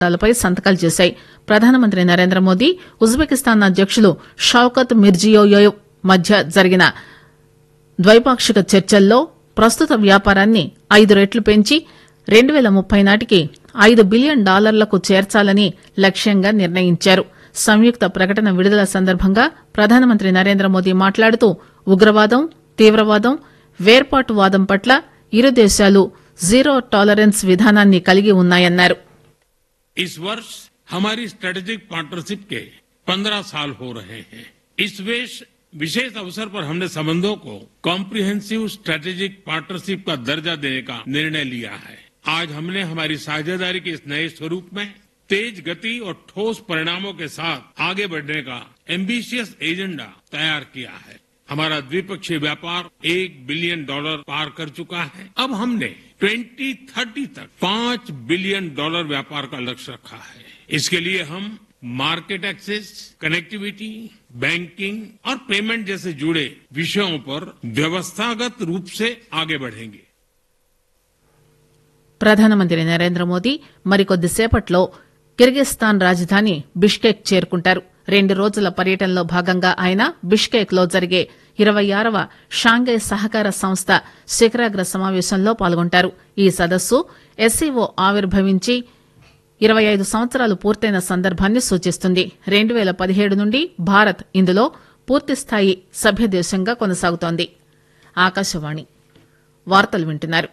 పై సంతకాలు చేశాయి ప్రధానమంత్రి నరేంద్ర మోదీ ఉజ్బెకిస్తాన్ అధ్యకులు షౌకత్ మిర్జియోయేవ్ మధ్య జరిగిన ద్వైపాక్షిక చర్చల్లో ప్రస్తుత వ్యాపారాన్ని ఐదు రెట్లు పెంచి రెండు పేల ముప్పై నాటికి ఐదు బిలియన్ డాలర్లకు చేర్చాలని లక్ష్యంగా నిర్ణయించారు సంయుక్త ప్రకటన విడుదల సందర్భంగా ప్రధానమంత్రి నరేంద్ర మోదీ మాట్లాడుతూ ఉగ్రవాదం తీవ్రవాదం వేర్పాటువాదం పట్ల ఇరు దేశాలు జీరో టాలరెన్స్ విధానాన్ని కలిగి ఉన్నాయన్నారు इस वर्ष हमारी स्ट्रेटेजिक पार्टनरशिप के 15 साल हो रहे हैं इस वेश विशेष अवसर पर हमने संबंधों को कॉम्प्रिहेंसिव स्ट्रेटेजिक पार्टनरशिप का दर्जा देने का निर्णय लिया है आज हमने हमारी साझेदारी के इस नए स्वरूप में तेज गति और ठोस परिणामों के साथ आगे बढ़ने का एम्बिशियस एजेंडा तैयार किया है हमारा द्विपक्षीय व्यापार एक बिलियन डॉलर पार कर चुका है अब हमने 2030 तक पांच बिलियन डॉलर व्यापार का लक्ष्य रखा है इसके लिए हम मार्केट एक्सेस कनेक्टिविटी बैंकिंग और पेमेंट जैसे जुड़े विषयों पर व्यवस्थागत रूप से आगे बढ़ेंगे ప్రధానమంత్రి నరేంద్ర మోదీ మరికొద్దిసేపట్లో కిర్గిస్థాన్ రాజధాని బిష్కెక్ చేరుకుంటారు రెండు రోజుల పర్యటనలో భాగంగా ఆయన బిష్కెక్ లో జరిగే ఇరవై ఆరవ షాంఘై సహకార సంస్థ శిఖరాగ్ర సమావేశంలో పాల్గొంటారు ఈ సదస్సు ఎస్సీఓ ఆవిర్భవించి ఇరవై ఐదు సంవత్సరాలు పూర్తయిన సందర్భాన్ని సూచిస్తుంది రెండు పేల పదిహేడు నుండి భారత్ ఇందులో పూర్తిస్థాయి సభ్య దేశంగా కొనసాగుతోంది ఆకాశవాణి వార్తలు వింటున్నారు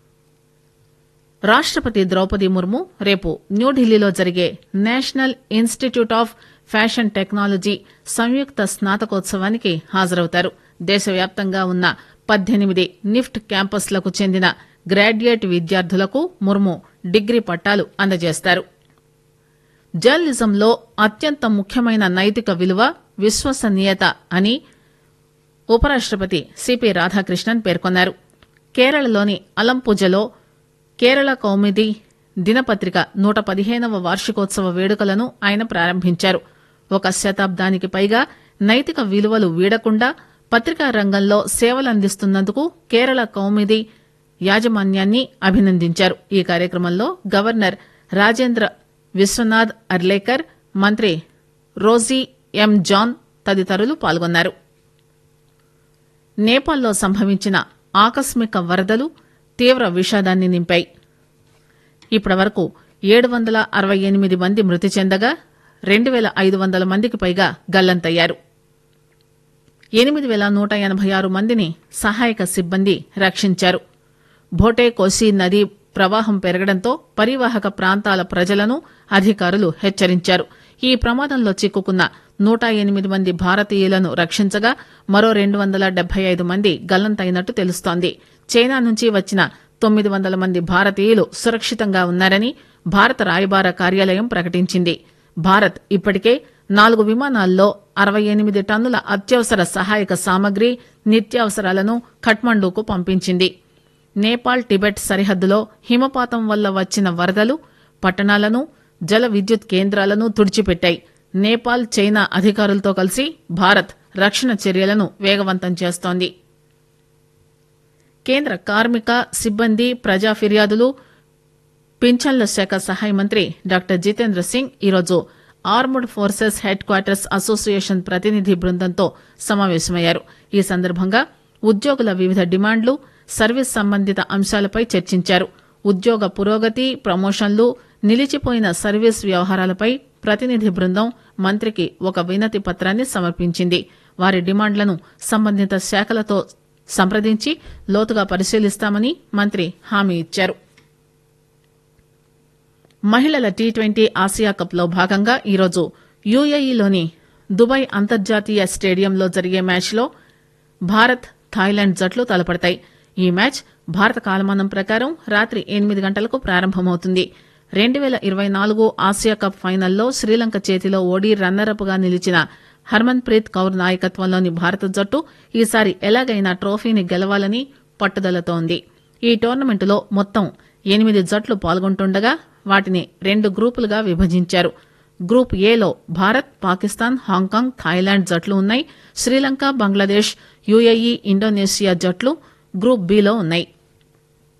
రాష్టపతి ద్రౌపది ముర్ము రేపు న్యూఢిల్లీలో జరిగే national institute of fashion technology సంయుక్త స్నాతకోత్సవానికి హాజరవుతారు దేశవ్యాప్తంగా ఉన్న పద్దెనిమిది నిఫ్ట్ క్యాంపస్లకు చెందిన గ్రాడ్యుయేట్ విద్యార్థులకు ముర్ము డిగ్రీ పట్టాలు అందజేస్తారు జర్నలిజంలో అత్యంత ముఖ్యమైన నైతిక విలువ విశ్వసనీయత అని ఉపరాష్టపతి సిపి రాధాకృష్ణన్ పేర్కొన్నారు కేరళలోని అలంపూజలో కేరళ కౌముది దినపత్రిక నూట పదిహేనవ వార్షికోత్సవ వేడుకలను ఆయన ప్రారంభించారు ఒక శతాబ్దానికి పైగా నైతిక విలువలు వీడకుండా పత్రికా రంగంలో సేవలందిస్తున్నందుకు కేరళ కౌముది యాజమాన్యాన్ని అభినందించారు ఈ కార్యక్రమంలో గవర్నర్ రాజేంద్ర విశ్వనాథ్ అర్లేకర్ మంత్రి రోజీ ఎం జాన్ తదితరులు పాల్గొన్నారు నేపాల్లో సంభవించిన ఆకస్మిక వరదలు తీవ్ర విషాదాన్ని నింపాయి ఇప్పటివరకు ఏడు వందల అరవై ఎనిమిది మంది మృతి చెందగా రెండు పేల ఐదు వందల మందికి పైగా గల్లంతయ్యారు ఎనిమిది పేల నూట ఎనబై ఆరు మందిని సహాయక సిబ్బంది రక్షించారు భోటే కోసి నదీ ప్రవాహం పెరగడంతో పరివాహక ప్రాంతాల ప్రజలను అధికారులు హెచ్చరించారు ఈ ప్రమాదంలో చిక్కుకున్న నూట ఎనిమిది మంది భారతీయులను రక్షించగా మరో రెండు వందల డెబ్బై ఐదు మంది గల్లంతైనట్టు తెలుస్తోంది చైనా నుంచి వచ్చిన తొమ్మిది వందల మంది భారతీయులు సురక్షితంగా ఉన్నారని భారత రాయబార కార్యాలయం ప్రకటించింది భారత్ ఇప్పటికే నాలుగు విమానాల్లో అరవై ఎనిమిది టన్నుల అత్యవసర సహాయక సామగ్రి నిత్యావసరాలను ఖట్మండూకు పంపించింది నేపాల్ టిబెట్ సరిహద్దులో హిమపాతం వల్ల వచ్చిన వరదలు పట్టణాలను జల విద్యుత్ కేంద్రాలను తుడిచిపెట్టాయి నేపాల్ చైనా అధికారులతో కలిసి భారత్ రక్షణ చర్యలను వేగవంతం చేస్తోంది కేంద్ర కార్మిక సిబ్బంది ప్రజా ఫిర్యాదులు పింఛన్ల శాఖ సహాయ మంత్రి డాక్టర్ జితేంద్ర సింగ్ ఈరోజు armed forces headquarters association ప్రతినిధి బృందంతో సమావేశమయ్యారు ఈ సందర్భంగా ఉద్యోగుల వివిధ డిమాండ్లు సర్వీస్ సంబంధిత అంశాలపై చర్చించారు ఉద్యోగ పురోగతి ప్రమోషన్లు నిలిచిపోయిన సర్వీస్ వ్యవహారాలపై ప్రతినిధి బృందం మంత్రికి ఒక వినతి పత్రాన్ని సమర్పించింది వారి డిమాండ్లను సంబంధిత శాఖలతో సంప్రదించి లోతుగా పరిశీలిస్తామని మంత్రి హామీ ఇచ్చారు మహిళల టీ ట్వంటీ ఆసియా కప్ లో భాగంగా ఈరోజు యుఏఈలోని దుబాయ్ అంతర్జాతీయ స్టేడియంలో జరిగే మ్యాచ్లో భారత్ థాయిలాండ్ జట్లు తలపడతాయి ఈ మ్యాచ్ భారత కాలమానం ప్రకారం రాత్రి ఎనిమిది గంటలకు ప్రారంభమవుతుంది రెండు పేల ఇరవై నాలుగు ఆసియా కప్ ఫైనల్లో శ్రీలంక చేతిలో ఓడి రన్నరప్ గా నిలిచిన హర్మన్ ప్రీత్ కౌర్ నాయకత్వంలోని భారత జట్టు ఈసారి ఎలాగైనా ట్రోఫీని గెలవాలని పట్టుదలతో ఉంది ఈ టోర్నమెంటులో మొత్తం ఎనిమిది జట్లు పాల్గొంటుండగా వాటిని రెండు గ్రూపులుగా విభజించారు గ్రూప్ ఏలో భారత్ పాకిస్తాన్ హాంకాంగ్ థాయిలాండ్ జట్లు ఉన్నాయి శ్రీలంక బంగ్లాదేశ్ యుఏఈ ఇండోనేషియా జట్లు గ్రూప్ బిలో ఉన్నాయి